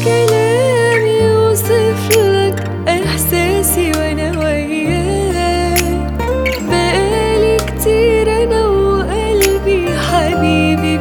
كلام يوصف لك إحساسي وأنا وياك بقالي كتير أنا وقلبي حبيبي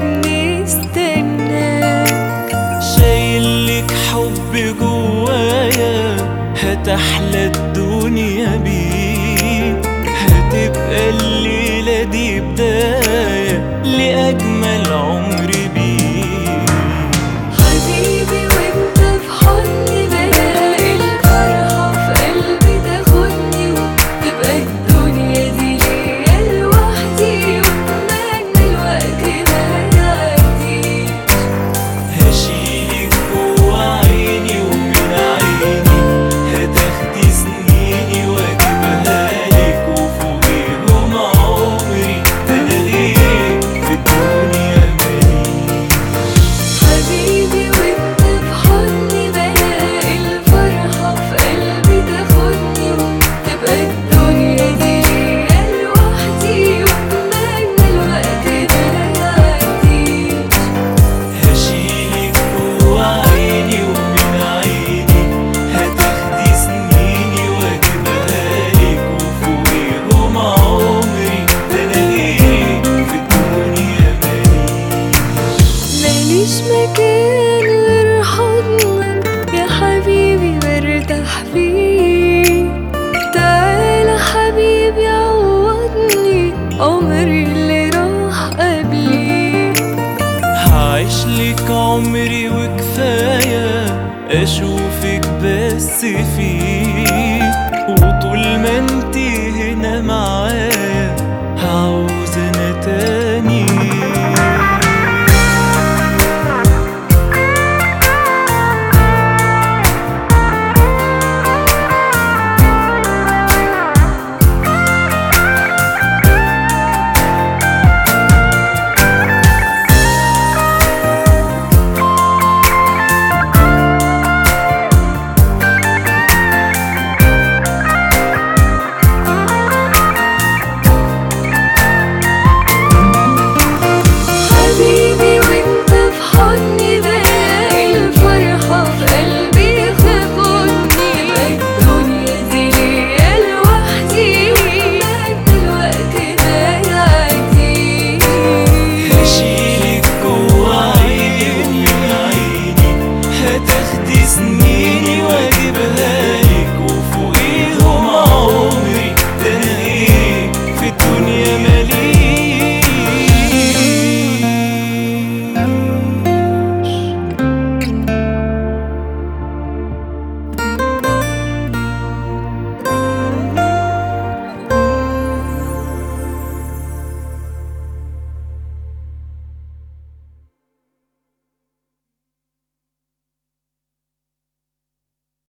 بنستناك شايلك حب جوايا هتحلى الدنيا بيه هتبقى الليلة دي بداية لأجمل عمر بيه حبيبي وانت في حضني بلاقي الفرحة في قلبي تاخدني وتبقى الدنيا دي ليا لوحدي واتمنى الوقت ما يعديش هشيلك جوا عيني ومن عيني هتاخدي سنيني واجيبها لك وفوقيهم عمري انا غيرك في الدنيا ماليش حبيبي وانت في حضني بلاقي الفرحة في قلبي تاخدني وتبقى الدنيا دي ليا لوحدي واتمنى الوقت ما يعديش هشيلك جوا عيني ومن عيني هتاخدي سنيني واجيبها لك وفوقيهم عمري ده انا غيرك في الدنيا ماليش ماليش مكان غير حضنك يا حبيبي برتاح فيه تعالى حبيبي عوضني عمري اللي راح قبليه هعيش لك عمري وكفاية أشوفك بس فيه